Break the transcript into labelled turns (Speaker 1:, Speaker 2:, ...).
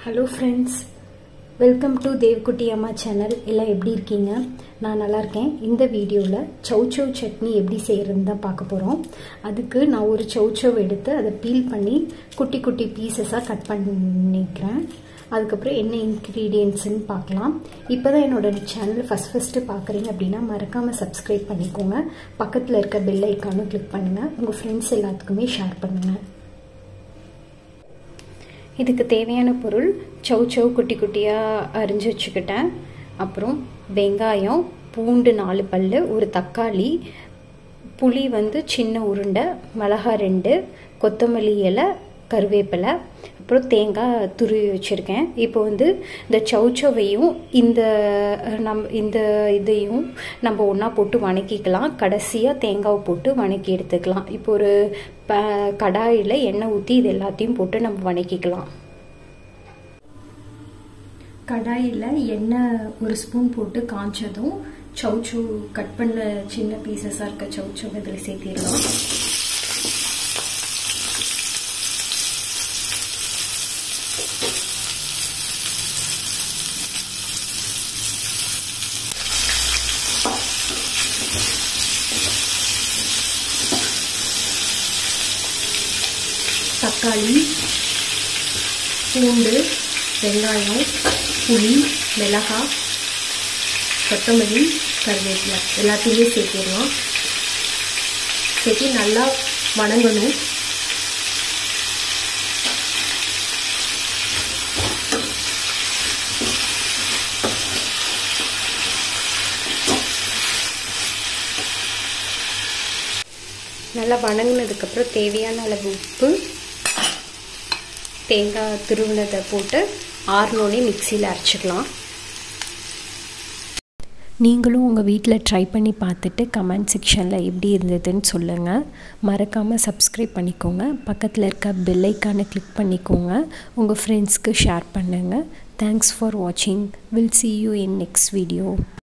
Speaker 1: hello friends welcome to Devkutty அம்மா channel எல்லாம் எப்படி இருக்கீங்க நான் நல்லா இருக்கேன் இந்த வீடியோவில் சௌச்சௌ சட்னி எப்படி செய்கிறதுன்னு தான் பார்க்க போகிறோம் அதுக்கு நான் ஒரு சௌச்சௌ எடுத்து அதை பீல் பண்ணி குட்டி குட்டி பீசஸாக கட் பண்ணிக்கிறேன் அதுக்கப்புறம் என்ன இன்க்ரீடியன்ட்ஸ்னு பார்க்கலாம் இப்போ தான் என்னோட சேனல் ஃபஸ்ட் ஃபஸ்ட்டு பார்க்குறீங்க அப்படின்னா மறக்காமல் சப்ஸ்கிரைப் பண்ணிக்கோங்க பக்கத்தில் இருக்க பெல் ஐக்கானும் கிளிக் பண்ணுங்கள் உங்கள் ஃப்ரெண்ட்ஸ் எல்லாத்துக்குமே ஷேர் பண்ணுங்கள் இதுக்கு தேவையான பொருள் சவு சவு குட்டி குட்டியாக அரிஞ்சு வச்சுக்கிட்டேன் அப்புறம் வெங்காயம் பூண்டு நாலு பல் ஒரு தக்காளி புளி வந்து சின்ன உருண்டை மிளகா ரெண்டு கொத்தமல்லி இலை கருவேப்பிலை அப்புறம் தேங்காய் துருவி வச்சுருக்கேன் இப்போ வந்து இந்த சௌச்சவையும் இந்த நம் இந்த இதையும் நம்ம ஒன்றா போட்டு வணக்கிக்கலாம் கடைசியாக தேங்காவை போட்டு வணக்கி எடுத்துக்கலாம் இப்போ ஒரு ப கடாயில் எண்ணெய் ஊற்றி இது எல்லாத்தையும் போட்டு நம்ம வணக்கிக்கலாம் கடாயில் எண்ணெய் ஒரு ஸ்பூன் போட்டு காய்ச்சதும் சௌச்சோ கட் பண்ண சின்ன பீசஸாக இருக்க சௌச்சோ இதில் சேர்த்திடலாம் தக்காளி பூண்டு வெங்காயம் புளி மிளகாய் கொத்தமல்லி கருவேப்பிலை எல்லாத்தையுமே சேர்த்திடலாம் சேர்த்து நல்லா வணங்கணும் நல்லா வணங்கினதுக்கப்புறம் தேவையான அளவு உப்பு தேங்காய் துருவினதை போட்டு ஆறுனோடனே மிக்சியில் அரைச்சிக்கலாம்
Speaker 2: நீங்களும் உங்கள் வீட்டில் ட்ரை பண்ணி பார்த்துட்டு கமெண்ட் செக்ஷனில் எப்படி இருந்ததுன்னு சொல்லுங்கள் மறக்காமல் சப்ஸ்கிரைப் பண்ணிக்கோங்க பக்கத்தில் இருக்க பெல்லைக்கானை கிளிக் பண்ணிக்கோங்க உங்கள் ஃப்ரெண்ட்ஸ்க்கு ஷேர் பண்ணுங்கள் தேங்க்ஸ் ஃபார் வாட்சிங் will see you in next video